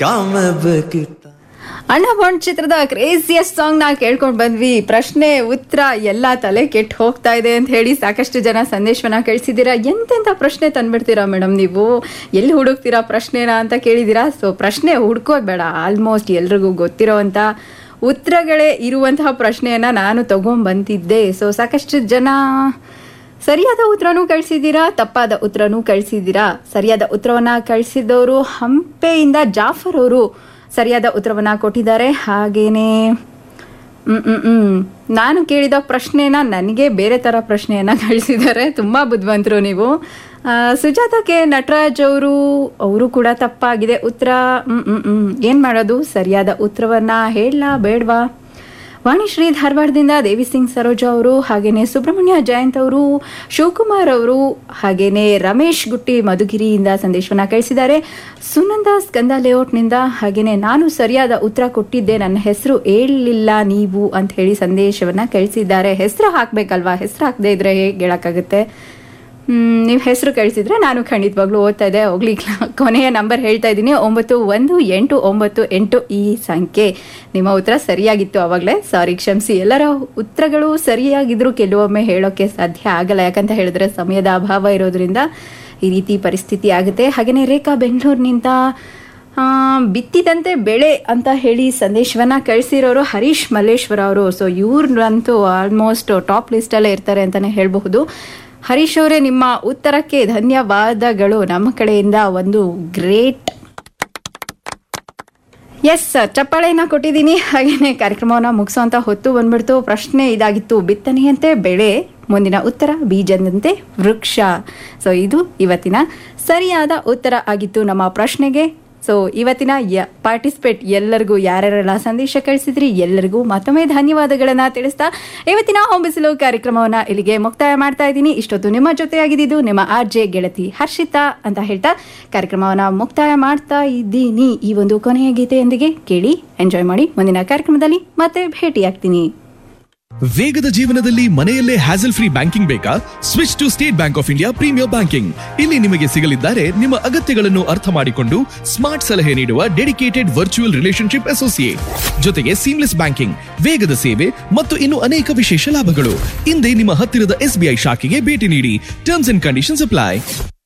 ಕಾಮಬೇಕಿತ್ತ ಅಣ್ಣ ಬಾಂಡ್ ಚಿತ್ರದ craziest song ನಾ ಕೇಳ್ಕೊಂಡ್ ಬಂದ್ವಿ ಪ್ರಶ್ನೆ ಉತ್ತರ ಎಲ್ಲ ತಲೆ ಕೆಟ್ಟು ಹೋಗ್ತಾ ಇದೆ ಅಂತ ಹೇಳಿ ಸಾಕಷ್ಟು ಜನ ಸಂದೇಶವನ್ನ ಕಳಿಸಿದ್ದೀರಾ ಎಂತೆಂಥ ಪ್ರಶ್ನೆ ತಂದ್ಬಿಡ್ತೀರಾ ಮೇಡಮ್ ನೀವು ಎಲ್ಲಿ ಹುಡುಕ್ತೀರಾ ಪ್ರಶ್ನೆನ ಅಂತ ಕೇಳಿದ್ದೀರಾ ಸೊ ಪ್ರಶ್ನೆ ಹುಡ್ಕೋದ್ ಬೇಡ ಆಲ್ಮೋಸ್ಟ್ ಎಲ್ರಿಗೂ ಗೊತ್ತಿರೋವಂಥ ಉತ್ತರಗಳೇ ಇರುವಂತಹ ಪ್ರಶ್ನೆಯನ್ನ ನಾನು ತಗೊಂಡ್ಬಂದಿದ್ದೆ ಸೊ ಸಾಕಷ್ಟು ಜನ ಸರಿಯಾದ ಉತ್ತರನೂ ಕಳಿಸಿದ್ದೀರಾ ತಪ್ಪಾದ ಉತ್ತರನೂ ಕಳಿಸಿದ್ದೀರಾ ಸರಿಯಾದ ಉತ್ತರವನ್ನ ಕಳಿಸಿದವರು ಹಂಪೆಯಿಂದ ಜಾಫರ್ ಅವರು ಸರಿಯಾದ ಉತ್ತರವನ್ನ ಕೊಟ್ಟಿದ್ದಾರೆ ಹಾಗೇನೆ ಹ್ಮ್ ಹ್ಮ್ ಹ್ಮ್ ನಾನು ಕೇಳಿದ ಪ್ರಶ್ನೆನ ನನಗೆ ಬೇರೆ ಥರ ಪ್ರಶ್ನೆಯನ್ನ ಕಳಿಸಿದ್ದಾರೆ ತುಂಬ ಬುದ್ಧಿವಂತರು ನೀವು ಆ, ಸುಜಾತ ಕೆ ನಟರಾಜ್ ಅವರು ಅವರು ಕೂಡ ತಪ್ಪಾಗಿದೆ ಉತ್ತರ ಹ್ಮ್ ಹ್ಮ್ ಹ್ಮ್ ಏನು ಮಾಡೋದು ಸರಿಯಾದ ಉತ್ತರವನ್ನ ಹೇಳಲಾ ಬೇಡವಾ ವಾಣಿಶ್ರೀ ಧಾರವಾಡದಿಂದ ದೇವಿ ಸಿಂಗ್ ಸರೋಜಾ ಅವರು ಹಾಗೇನೆ ಸುಬ್ರಹ್ಮಣ್ಯ ಜಯಂತ್ ಅವರು ಶಿವಕುಮಾರ್ ಅವರು ಹಾಗೇನೆ ರಮೇಶ್ ಗುಟ್ಟಿ ಮಧುಗಿರಿಯಿಂದ ಸಂದೇಶವನ್ನ ಕಳಿಸಿದ್ದಾರೆ ಸುನಂದ ಸ್ಕಂದ ಲೇಔಟ್ನಿಂದ ಹಾಗೇನೆ ನಾನು ಸರಿಯಾದ ಉತ್ತರ ಕೊಟ್ಟಿದ್ದೆ ನನ್ನ ಹೆಸರು ಹೇಳಲಿಲ್ಲ ನೀವು ಅಂತ ಹೇಳಿ ಸಂದೇಶವನ್ನ ಕಳಿಸಿದ್ದಾರೆ ಹೆಸರು ಹಾಕ್ಬೇಕಲ್ವಾ ಹೆಸರು ಹಾಕದೇ ಇದ್ರೆ ಹೇಗೆ ಹೇಳಕ್ಕಾಗುತ್ತೆ ನೀವು ಹೆಸರು ಕಳಿಸಿದ್ರೆ ನಾನು ಖಂಡಿತವಾಗ್ಲೂ ಓದ್ತಾ ಇದ್ದೆ ಹೋಗ್ಲಿ ಕೊನೆಯ ನಂಬರ್ ಹೇಳ್ತಾ ಇದ್ದೀನಿ ಒಂಬತ್ತು ಒಂದು ಎಂಟು ಒಂಬತ್ತು ಎಂಟು ಈ ಸಂಖ್ಯೆ ನಿಮ್ಮ ಉತ್ತರ ಸರಿಯಾಗಿತ್ತು ಆವಾಗಲೇ ಸಾರಿ ಕ್ಷಮಿಸಿ ಎಲ್ಲರ ಉತ್ತರಗಳು ಸರಿಯಾಗಿದ್ರು ಕೆಲವೊಮ್ಮೆ ಹೇಳೋಕ್ಕೆ ಸಾಧ್ಯ ಆಗಲ್ಲ ಯಾಕಂತ ಹೇಳಿದ್ರೆ ಸಮಯದ ಅಭಾವ ಇರೋದ್ರಿಂದ ಈ ರೀತಿ ಪರಿಸ್ಥಿತಿ ಆಗುತ್ತೆ ಹಾಗೆಯೇ ರೇಖಾ ಬೆಂಗಳೂರಿನಿಂದ ಆ, ಬಿತ್ತಿದಂತೆ ಬೆಳೆ ಅಂತ ಹೇಳಿ ಸಂದೇಶವನ್ನ ಕಳಿಸಿರೋರು ಹರೀಶ್ ಮಲ್ಲೇಶ್ವರ ಅವರು ಸೊ ಇವ್ರಂತೂ ಆಲ್ಮೋಸ್ಟ್ ಟಾಪ್ ಲಿಸ್ಟಲ್ಲೇ ಇರ್ತಾರೆ ಅಂತಾನೆ ಹೇಳಬಹುದು ಹರೀಶ್ ಅವರೇ ನಿಮ್ಮ ಉತ್ತರಕ್ಕೆ ಧನ್ಯವಾದಗಳು ನಮ್ಮ ಕಡೆಯಿಂದ ಒಂದು ಗ್ರೇಟ್ ಎಸ್ ಚಪ್ಪಾಳೆನ ಕೊಟ್ಟಿದ್ದೀನಿ ಹಾಗೇನೆ ಕಾರ್ಯಕ್ರಮವನ್ನು ಮುಗಿಸೋಂತ ಹೊತ್ತು ಬಂದ್ಬಿಡ್ತು ಪ್ರಶ್ನೆ ಇದಾಗಿತ್ತು ಬಿತ್ತನೆಯಂತೆ ಬೆಳೆ ಮುಂದಿನ ಉತ್ತರ ಬೀಜದಂತೆ ವೃಕ್ಷ ಸೊ ಇದು ಇವತ್ತಿನ ಸರಿಯಾದ ಉತ್ತರ ಆಗಿತ್ತು ನಮ್ಮ ಪ್ರಶ್ನೆಗೆ ಸೊ ಇವತ್ತಿನ ಯ ಪಾರ್ಟಿಸಿಪೇಟ್ ಎಲ್ಲರಿಗೂ ಯಾರ್ಯಾರೆಲ್ಲ ಸಂದೇಶ ಕಳಿಸಿದ್ರಿ ಎಲ್ಲರಿಗೂ ಮತ್ತೊಮ್ಮೆ ಧನ್ಯವಾದಗಳನ್ನ ತಿಳಿಸ್ತಾ ಇವತ್ತಿನ ಹೊಂಬಿಸಲು ಕಾರ್ಯಕ್ರಮವನ್ನ ಇಲ್ಲಿಗೆ ಮುಕ್ತಾಯ ಮಾಡ್ತಾ ಇದ್ದೀನಿ ಇಷ್ಟೊತ್ತು ನಿಮ್ಮ ಜೊತೆಯಾಗಿದ್ದು ನಿಮ್ಮ ಆರ್ ಜೆ ಗೆಳತಿ ಹರ್ಷಿತಾ ಅಂತ ಹೇಳ್ತಾ ಕಾರ್ಯಕ್ರಮವನ್ನ ಮುಕ್ತಾಯ ಮಾಡ್ತಾ ಇದ್ದೀನಿ ಈ ಒಂದು ಕೊನೆಯ ಗೀತೆಯೊಂದಿಗೆ ಕೇಳಿ ಎಂಜಾಯ್ ಮಾಡಿ ಮುಂದಿನ ಕಾರ್ಯಕ್ರಮದಲ್ಲಿ ಮತ್ತೆ ಭೇಟಿಯಾಗ್ತೀನಿ ವೇಗದ ಜೀವನದಲ್ಲಿ ಮನೆಯಲ್ಲೇ ಹ್ಯಾಸಲ್ ಫ್ರೀ ಬ್ಯಾಂಕಿಂಗ್ ಬೇಕಾ switch to State Bank of India premier banking ಇಲ್ಲಿ ನಿಮಗೆ ಸಿಗಲಿದ್ದಾರೆ ನಿಮ್ಮ ಅಗತ್ಯಗಳನ್ನು ಅರ್ಥ ಮಾಡಿಕೊಂಡು ಸ್ಮಾರ್ಟ್ ಸಲಹೆ ನೀಡುವ ಡೆಡಿಕೇಟೆಡ್ ವರ್ಚುವಲ್ ರಿಲೇಶನ್ಶಿಪ್ ಅಸೋಸಿಯೇಟ್ ಜೊತೆಗೆ ಸೀಮ್ಲೆಸ್ ಬ್ಯಾಂಕಿಂಗ್ ವೇಗದ ಸೇವೆ ಮತ್ತು ಇನ್ನು ಅನೇಕ ವಿಶೇಷ ಲಾಭಗಳು ಹಿಂದೆ ನಿಮ್ಮ ಹತ್ತಿರದ ಎಸ್ಬಿಐ ಶಾಖೆಗೆ ಭೇಟಿ ನೀಡಿ ಟರ್ಮ್ಸ್ ಅಂಡ್ ಕಂಡೀಷನ್ಸ್ ಅಪ್ಲೈ